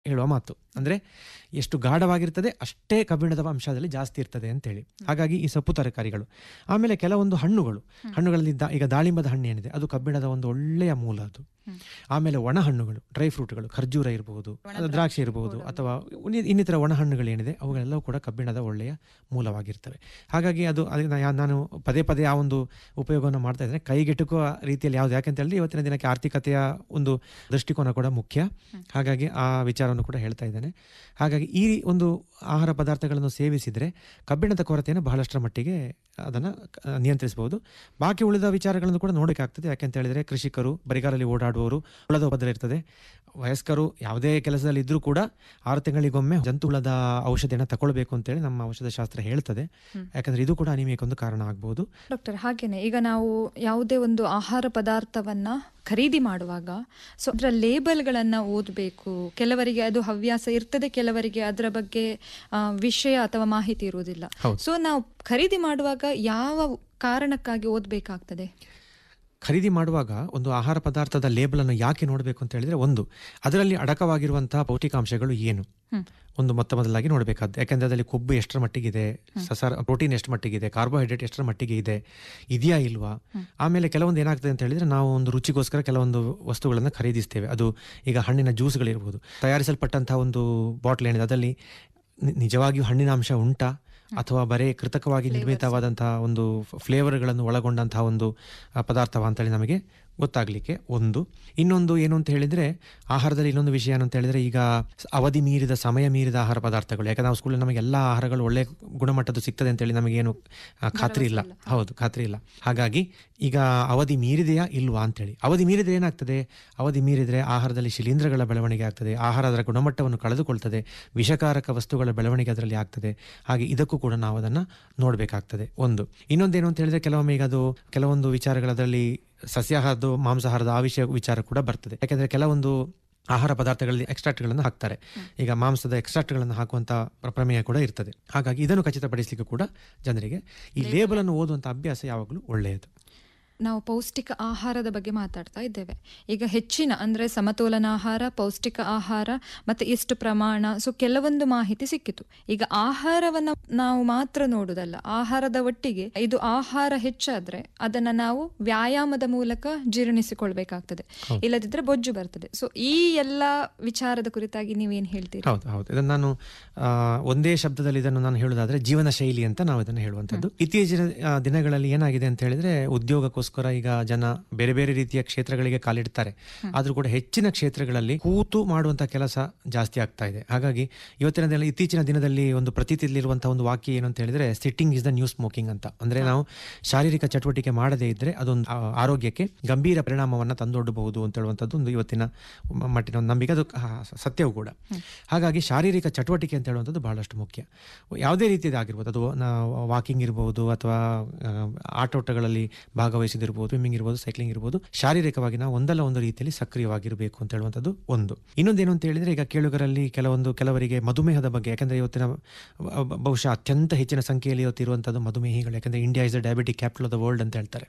ಹೇಳುವ ಮಾತು ಅಂದರೆ ಎಷ್ಟು ಗಾಢವಾಗಿರ್ತದೆ ಅಷ್ಟೇ ಕಬ್ಬಿಣದ ಅಂಶದಲ್ಲಿ ಜಾಸ್ತಿ ಇರ್ತದೆ ಅಂತೇಳಿ ಹಾಗಾಗಿ ಈ ಸೊಪ್ಪು ತರಕಾರಿಗಳು ಆಮೇಲೆ ಕೆಲವೊಂದು ಹಣ್ಣುಗಳು ಹಣ್ಣುಗಳಲ್ಲಿ ದಾ- ಈಗ ದಾಳಿಂಬದ ಹಣ್ಣು ಏನಿದೆ ಅದು ಕಬ್ಬಿಣದ ಒಂದು ಒಳ್ಳೆಯ ಮೂಲ ಅದು ಆಮೇಲೆ ಒಣ ಹಣ್ಣುಗಳು ಡ್ರೈ ಫ್ರೂಟ್ಗಳು ಖರ್ಜೂರ ಇರಬಹುದು ದ್ರಾಕ್ಷಿ ಇರಬಹುದು ಅಥವಾ ಉನಿ- ಇನ್ನಿತರ ಒಣ ಹಣ್ಣುಗಳೇನಿದೆ ಅವುಗಳೆಲ್ಲವೂ ಕೂಡ ಕಬ್ಬಿಣದ ಒಳ್ಳೆಯ ಮೂಲವಾಗಿರ್ತವೆ ಹಾಗಾಗಿ ಅದು ಅದನ್ನ ಯಾ- ನಾನು ಪದೇ ಪದೇ ಆ ಒಂದು ಉಪಯೋಗವನ್ನು ಮಾಡ್ತಾ ಇದ್ದೇನೆ ಕೈಗೆಟುಕುವ ರೀತಿಯಲ್ಲಿ ಯಾವುದು ಯಾಕೆಂತ ಹೇಳಿದ್ರೆ ಇವತ್ತಿನ ದಿನಕ್ಕೆ ಆರ್ಥಿಕತೆಯ ಒಂದು ದೃಷ್ಟಿಕೋನ ಕೂಡ ಮುಖ್ಯ ಹಾಗಾಗಿ ಆ ವಿಚಾರವನ್ನು ಕೂಡ ಹೇಳ್ತಾ ಇದ್ದೇನೆ ಹಾಗಾಗಿ ಈ ಒಂದು ಆಹಾರ ಪದಾರ್ಥಗಳನ್ನು ಸೇವಿಸಿದರೆ ಕಬ್ಬಿಣದ ಕೊರತೆಯನ್ನು ಬಹಳಷ್ಟರ ಮಟ್ಟಿಗೆ ಅದನ್ನು ನಿಯಂತ್ರಿಸಬಹುದು ಬಾಕಿ ಉಳಿದ ವಿಚಾರಗಳನ್ನು ಕೂಡ ನೋಡಬೇಕಾಗ್ತದೆ ಯಾಕೆಂತ ಹೇಳಿದ್ರೆ ಕೃಷಿಕರು ಬರಿಗಾಲಲ್ಲಿ ಓಡಾಡುವವರು ಹುಳದ ಉಪದ್ರ ಇರ್ತದೆ ವಯಸ್ಕರು ಯಾವುದೇ ಕೆಲಸದಲ್ಲಿ ಇದ್ರೂ ಕೂಡ ಆರು ತಿಂಗಳಿಗೊಮ್ಮೆ ಜಂತು ಹುಳದ ಔಷಧಿಯನ್ನು ತಗೊಳ್ಬೇಕು ಅಂತೇಳಿ ನಮ್ಮ ಔಷಧ ಶಾಸ್ತ್ರ ಹೇಳ್ತದೆ ಯಾಕಂದ್ರೆ ಇದು ಕೂಡ ಅನಿಮಿಯಕ್ಕೆ ಒಂದು ಕಾರಣ ಆಗ್ಬೋದು ಡಾಕ್ಟರ್ ಹಾಗೇನೆ ಈಗ ನಾವು ಯಾವುದೇ ಒಂದು ಆಹಾರ ಪದಾರ್ಥವನ್ನ ಖರೀದಿ ಮಾಡುವಾಗ ಸೊ ಅದರ ಲೇಬಲ್ಗಳನ್ನ ಓದಬೇಕು ಕೆಲವರಿಗೆ ಅದು ಹವ್ಯಾಸ ಇರ್ತದೆ ಕೆಲವರಿಗೆ ಅದರ ಬಗ್ಗೆ ಆ, ವಿಷಯ ಅಥವಾ ಮಾಹಿತಿ ಇರುವುದಿಲ್ಲ ಹೌದು. ಸೊ ನಾವು ಖರೀದಿ ಮಾಡುವಾಗ ಯಾವ ಕಾರಣಕ್ಕಾಗಿ ಓದಬೇಕಾಗ್ತದೆ ಖರೀದಿ ಮಾಡುವಾಗ ಒಂದು ಆಹಾರ ಪದಾರ್ಥದ ಲೇಬಲನ್ನು ಯಾಕೆ ನೋಡಬೇಕು ಅಂತ ಹೇಳಿದ್ರೆ ಒಂದು ಅದರಲ್ಲಿ ಅಡಕವಾಗಿರುವಂತಹ ಪೌಷ್ಟಿಕಾಂಶಗಳು ಏನು ಒಂದು ಮೊತ್ತ ಮೊದಲಾಗಿ ನೋಡಬೇಕಾದ್ದು ಯಾಕೆಂದ್ರೆ ಅದರಲ್ಲಿ ಕೊಬ್ಬು ಎಷ್ಟರ ಮಟ್ಟಿಗಿದೆ ಸಸಾರ ಪ್ರೋಟೀನ್ ಎಷ್ಟು ಮಟ್ಟಿಗಿದೆ ಕಾರ್ಬೋಹೈಡ್ರೇಟ್ ಎಷ್ಟರ ಮಟ್ಟಿಗೆ ಇದೆ ಇದೆಯಾ ಇಲ್ವಾ ಆಮೇಲೆ ಕೆಲವೊಂದು ಏನಾಗ್ತದೆ ಅಂತ ಹೇಳಿದ್ರೆ ನಾವು ಒಂದು ರುಚಿಗೋಸ್ಕರ ಕೆಲವೊಂದು ವಸ್ತುಗಳನ್ನು ಖರೀದಿಸ್ತೇವೆ ಅದು ಈಗ ಹಣ್ಣಿನ ಜ್ಯೂಸ್ಗಳಿರ್ಬೋದು ತಯಾರಿಸಲ್ಪಟ್ಟಂತಹ ಒಂದು ಬಾಟ್ಲ್ ಏನಿದೆ ಅದರಲ್ಲಿ ನಿ- ನಿಜವಾಗಿಯೂ ಹಣ್ಣಿನ ಅಂಶ ಉಂಟಾ ಅಥವಾ ಬರೇ ಕೃತಕವಾಗಿ ನಿರ್ಮಿತವಾದಂತಹ ಒಂದು ಫ್ಲೇವರ್ಗಳನ್ನು ಒಳಗೊಂಡಂತಹ ಒಂದು ಆ, ಪದಾರ್ಥವ ಅಂತೇಳಿ ನಮಗೆ ಗೊತ್ತಾಗ್ಲಿಕ್ಕೆ ಒಂದು ಇನ್ನೊಂದು ಏನು ಅಂತ ಹೇಳಿದ್ರೆ ಆಹಾರದಲ್ಲಿ ಇನ್ನೊಂದು ವಿಷಯ ಏನು ಅಂತ ಹೇಳಿದ್ರೆ ಈಗ ಸ- ಅವಧಿ ಮೀರಿದ ಸಮಯ ಮೀರಿದ ಆಹಾರ ಪದಾರ್ಥಗಳು ಯಾಕಂದ್ರೆ ನಾವು ಸ್ಕೂಲಲ್ಲಿ ನಮಗೆ ಎಲ್ಲ ಆಹಾರಗಳು ಒಳ್ಳೆ ಗುಣಮಟ್ಟದ್ದು ಸಿಗ್ತದೆ ಅಂತೇಳಿ ನಮಗೇನು ಆ, ಖಾತ್ರಿ ಇಲ್ಲ ಹೌದು ಖಾತ್ರಿ ಇಲ್ಲ ಹಾಗಾಗಿ ಈಗ ಅವಧಿ ಮೀರಿದೆಯಾ ಇಲ್ವಾ ಅಂತೇಳಿ ಅವಧಿ ಮೀರಿದ್ರೆ ಏನಾಗ್ತದೆ ಅವಧಿ ಮೀರಿದ್ರೆ ಆಹಾರದಲ್ಲಿ ಶಿಲೀಂಧ್ರಗಳ ಬೆಳವಣಿಗೆ ಆಗ್ತದೆ ಆಹಾರದ ಗುಣಮಟ್ಟವನ್ನು ಕಳೆದುಕೊಳ್ತದೆ ವಿಷಕಾರಕ ವಸ್ತುಗಳ ಬೆಳವಣಿಗೆ ಅದರಲ್ಲಿ ಆಗ್ತದೆ ಹಾಗೆ ಇದಕ್ಕೂ ಕೂಡ ನಾವು ಅದನ್ನು ನೋಡಬೇಕಾಗ್ತದೆ ಒಂದು ಇನ್ನೊಂದೇನು ಅಂತ ಹೇಳಿದ್ರೆ ಕೆಲವೊಮ್ಮೆ ಈಗ ಅದು ಕೆಲವೊಂದು ವಿಚಾರಗಳದರಲ್ಲಿ ಸಸ್ಯಾಹಾರದ ಮಾಂಸಾಹಾರದ ಆ ವಿಷಯ ವಿಚಾರ ಕೂಡ ಬರ್ತದೆ ಯಾಕೆಂದ್ರೆ ಕೆಲವೊಂದು ಆಹಾರ ಪದಾರ್ಥಗಳಲ್ಲಿ ಎಕ್ಸ್ಟ್ರಾಕ್ಟ್ಗಳನ್ನು ಹಾಕ್ತಾರೆ ಈಗ ಮಾಂಸದ ಎಕ್ಸ್ಟ್ರಾಕ್ಟ್ಗಳನ್ನು ಹಾಕುವಂತ ಪ್ರ- ಪ್ರಮೇಯ ಕೂಡ ಇರ್ತದೆ ಹಾಗಾಗಿ ಇದನ್ನು ಖಚಿತಪಡಿಸಲಿಕ್ಕೆ ಕೂಡ ಜನರಿಗೆ ಈ ಲೇಬಲ್ ಅನ್ನು ಓದುವಂತ ಅಭ್ಯಾಸ ಯಾವಾಗಲೂ ಒಳ್ಳೆಯದು ನಾವು ಪೌಷ್ಟಿಕ ಆಹಾರದ ಬಗ್ಗೆ ಮಾತಾಡ್ತಾ ಇದ್ದೇವೆ ಈಗ ಹೆಚ್ಚಿನ ಅಂದ್ರೆ ಸಮತೋಲನ ಆಹಾರ ಪೌಷ್ಟಿಕ ಆಹಾರ ಮತ್ತೆ ಎಷ್ಟು ಪ್ರಮಾಣ ಸೊ ಕೆಲವೊಂದು ಮಾಹಿತಿ ಸಿಕ್ಕಿತು ಈಗ ಆಹಾರವನ್ನ ನಾವು ಮಾತ್ರ ನೋಡುದಲ್ಲ ಆಹಾರದ ಒಟ್ಟಿಗೆ ಇದು ಆಹಾರ ಹೆಚ್ಚಾದ್ರೆ ಅದನ್ನ ನಾವು ವ್ಯಾಯಾಮದ ಮೂಲಕ ಜೀರ್ಣಿಸಿಕೊಳ್ಬೇಕಾಗ್ತದೆ ಇಲ್ಲದಿದ್ರೆ ಬೊಜ್ಜು ಬರ್ತದೆ ಸೊ ಈ ಎಲ್ಲ ವಿಚಾರದ ಕುರಿತಾಗಿ ನೀವೇನ್ ಹೇಳ್ತೀರಿ ಹೌದು ಹೌದು ಇದನ್ನು ನಾನು ಆ, ಒಂದೇ ಶಬ್ದದಲ್ಲಿ ಇದನ್ನು ನಾನು ಹೇಳೋದಾದ್ರೆ ಜೀವನ ಶೈಲಿ ಅಂತ ನಾವು ಇದನ್ನು ಹೇಳುವಂಥದ್ದು ಇತ್ತೀಚಿನ ಆ, ದಿನಗಳಲ್ಲಿ ಏನಾಗಿದೆ ಅಂತ ಹೇಳಿದ್ರೆ ಉದ್ಯೋಗಕ್ಕೋಸ್ಕರ ಈಗ ಜನ ಬೇರೆ ಬೇರೆ ರೀತಿಯ ಕ್ಷೇತ್ರಗಳಿಗೆ ಕಾಲಿಡ್ತಾರೆ ಆದ್ರೂ ಕೂಡ ಹೆಚ್ಚಿನ ಕ್ಷೇತ್ರಗಳಲ್ಲಿ ಕೂತು ಮಾಡುವಂತ ಕೆಲಸ ಜಾಸ್ತಿ ಆಗ್ತಾ ಇದೆ ಹಾಗಾಗಿ ಇವತ್ತಿನ ದಿನ ಇತ್ತೀಚಿನ ದಿನದಲ್ಲಿ ಒಂದು ಪ್ರತೀತಿಯಲ್ಲಿರುವಂತಹ ಒಂದು ವಾಕ್ಯ ಏನು ಅಂತ ಹೇಳಿದ್ರೆ sitting is the new smoking ಅಂತ ಅಂದ್ರೆ ನಾವು ಶಾರೀರಿಕ ಚಟುವಟಿಕೆ ಮಾಡದೇ ಇದ್ರೆ ಅದೊಂದು ಆ, ಆರೋಗ್ಯಕ್ಕೆ ಗಂಭೀರ ಪರಿಣಾಮವನ್ನು ತಂದೊಡ್ಡಬಹುದು ಅಂತ ಹೇಳುವಂಥದ್ದು ಒಂದು ಇವತ್ತಿನ ಮ- ಮಟ್ಟಿನ ಒಂದು ನಂಬಿಕೆ ಅದು ಆ, ಸತ್ಯವೂ ಕೂಡ ಹಾಗಾಗಿ ಶಾರೀರಿಕ ಚಟುವಟಿಕೆ ಅಂತ ಹೇಳುವಂಥದ್ದು ಬಹಳಷ್ಟು ಮುಖ್ಯ ಯಾವುದೇ ರೀತಿಯದಾಗಿರ್ಬೋದು ಅದು ವಾಕಿಂಗ್ ಇರ್ಬೋದು ಅಥವಾ ಆ, ಆಟೋಟಗಳಲ್ಲಿ ಭಾಗವಹಿಸಿದಿರ್ಬೋದು ಸ್ವಿಮ್ಮಿಂಗ್ ಇರ್ಬೋದು ಸೈಕ್ಲಿಂಗ್ ಇರ್ಬೋದು ಶಾರೀರಿಕವಾಗಿ ನಾವು ಒಂದಲ್ಲ ಒಂದು ರೀತಿಯಲ್ಲಿ ಸಕ್ರಿಯವಾಗಿರಬೇಕು ಅಂತ ಹೇಳುವಂಥದ್ದು ಒಂದು ಇನ್ನೊಂದೇನು ಅಂತ ಹೇಳಿದ್ರೆ ಈಗ ಕೇಳುಗರಲ್ಲಿ ಕೆಲವೊಂದು ಕೆಲವರಿಗೆ ಮಧುಮೇಹದ ಬಗ್ಗೆ ಯಾಕಂದ್ರೆ ಇವತ್ತಿನ ಬ- ಬ- ಬಹುಶಃ ಅತ್ಯಂತ ಹೆಚ್ಚಿನ ಸಂಖ್ಯೆಯಲ್ಲಿ ಇವತ್ತಿರುವಂಥದ್ದು ಮಧುಮೇಹಿಗಳು ಯಾಕಂದ್ರೆ India is the diabetic capital of the world ಅಂತ ಹೇಳ್ತಾರೆ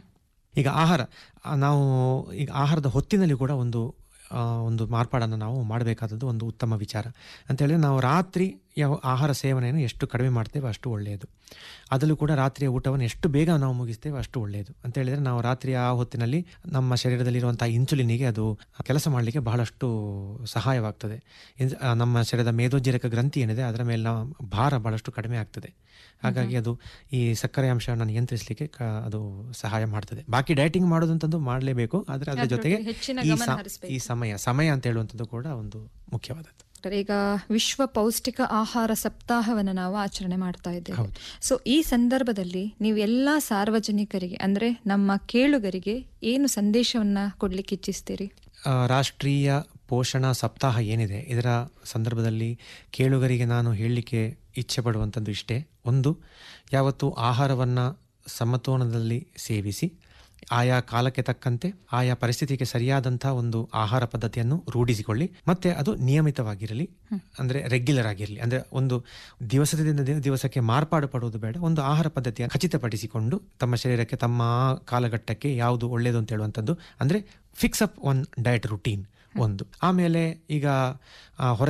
ಈಗ ಆಹಾರ ಆ, ನಾವು ಈಗ ಆಹಾರದ ಹೊತ್ತಿನಲ್ಲಿ ಕೂಡ ಒಂದು ಆ, ಒಂದು ಮಾರ್ಪಾಡನ್ನು ನಾವು ಮಾಡಬೇಕಾದದ್ದು ಒಂದು ಉತ್ತಮ ವಿಚಾರ ಅಂತ ಹೇಳಿದ್ರೆ ನಾವು ರಾತ್ರಿ ಯಾವ ಆಹಾರ ಸೇವನೆಯನ್ನು ಎಷ್ಟು ಕಡಿಮೆ ಮಾಡ್ತೇವೆ ಅಷ್ಟು ಒಳ್ಳೆಯದು ಅದರಲ್ಲೂ ಕೂಡ ರಾತ್ರಿಯ ಊಟವನ್ನು ಎಷ್ಟು ಬೇಗ ನಾವು ಮುಗಿಸ್ತೇವೆ ಅಷ್ಟು ಒಳ್ಳೆಯದು ಅಂತ ಹೇಳಿದ್ರೆ ನಾವು ರಾತ್ರಿಯ ಆ ಹೊತ್ತಿನಲ್ಲಿ ನಮ್ಮ ಶರೀರದಲ್ಲಿರುವಂತಹ ಇನ್ಸುಲಿನಿಗೆ ಅದು ಕೆಲಸ ಮಾಡಲಿಕ್ಕೆ ಬಹಳಷ್ಟು ಸಹಾಯವಾಗ್ತದೆ ಇನ್ಸ್- ಆ, ನಮ್ಮ ಶರೀರದ ಮೇದೋಜ್ಜೀರಕ ಗ್ರಂಥಿ ಏನಿದೆ ಅದರ ಮೇಲೆ ನಾವು ಭಾರ ಬಹಳಷ್ಟು ಕಡಿಮೆ ಆಗ್ತದೆ ಹಾಗಾಗಿ ಅದು ಈ ಸಕ್ಕರೆ ಅಂಶವನ್ನು ನಿಯಂತ್ರಿಸಲಿಕ್ಕೆ ಕ- ಅದು ಸಹಾಯ ಮಾಡ್ತದೆ ಬಾಕಿ ಡಯಟಿಂಗ್ ಮಾಡೋದಂತದ್ದು ಮಾಡಲೇಬೇಕು ಆದರೆ ಅದರ ಜೊತೆಗೆ ಹೆಚ್ಚಿನ ಈ ಗಮನ ಸ- ಹರಿಸ್ಬೇಕು. ಈ ಸಮಯ ಸಮಯ ಅಂತ ಹೇಳುವಂಥದ್ದು ಕೂಡ ಒಂದು ಮುಖ್ಯವಾದದ್ದು ಡಾಕ್ಟರ್, ಈಗ ವಿಶ್ವ ಪೌಷ್ಟಿಕ ಆಹಾರ ಸಪ್ತಾಹವನ್ನು ನಾವು ಆಚರಣೆ ಮಾಡ್ತಾ ಇದ್ದೇವೆ ಹೌದು. ಸೊ ಈ ಸಂದರ್ಭದಲ್ಲಿ ನೀವು ಎಲ್ಲಾ ಸಾರ್ವಜನಿಕರಿಗೆ ಅಂದ್ರೆ ನಮ್ಮ ಕೇಳುಗರಿಗೆ ಏನು ಸಂದೇಶವನ್ನ ಕೊಡ್ಲಿಕ್ಕೆ ಇಚ್ಛಿಸ್ತೀರಿ ಆ, ರಾಷ್ಟ್ರೀಯ ಪೋಷಣ ಸಪ್ತಾಹ ಏನಿದೆ ಇದರ ಸಂದರ್ಭದಲ್ಲಿ ಕೇಳುಗರಿಗೆ ನಾನು ಹೇಳಲಿಕ್ಕೆ ಇಚ್ಛೆ ಪಡುವಂಥದ್ದು ಇಷ್ಟೇ ಒಂದು ಯಾವತ್ತು ಆಹಾರವನ್ನು ಸಮತೋಲನದಲ್ಲಿ ಸೇವಿಸಿ ಆಯಾ ಕಾಲಕ್ಕೆ ತಕ್ಕಂತೆ ಆಯಾ ಪರಿಸ್ಥಿತಿಗೆ ಸರಿಯಾದಂಥ ಒಂದು ಆಹಾರ ಪದ್ಧತಿಯನ್ನು ರೂಢಿಸಿಕೊಳ್ಳಿ ಮತ್ತೆ ಅದು ನಿಯಮಿತವಾಗಿರಲಿ ಅಂದ್ರೆ ರೆಗ್ಯುಲರ್ ಆಗಿರಲಿ ಅಂದ್ರೆ ಒಂದು ದಿವಸದಿಂದ ದಿನ- ದಿವಸಕ್ಕೆ ಮಾರ್ಪಾಡು ಪಡುವುದು ಬೇಡ ಒಂದು ಆಹಾರ ಪದ್ಧತಿಯನ್ನು ಖಚಿತಪಡಿಸಿಕೊಂಡು ತಮ್ಮ ಶರೀರಕ್ಕೆ ತಮ್ಮ ಆ ಕಾಲಘಟ್ಟಕ್ಕೆ ಯಾವುದು ಒಳ್ಳೆಯದು ಅಂತ ಹೇಳುವಂಥದ್ದು ಅಂದ್ರೆ fix up one diet routine ಒಂದು ಆಮೇಲೆ ಈಗ ಆ, ಹೊರ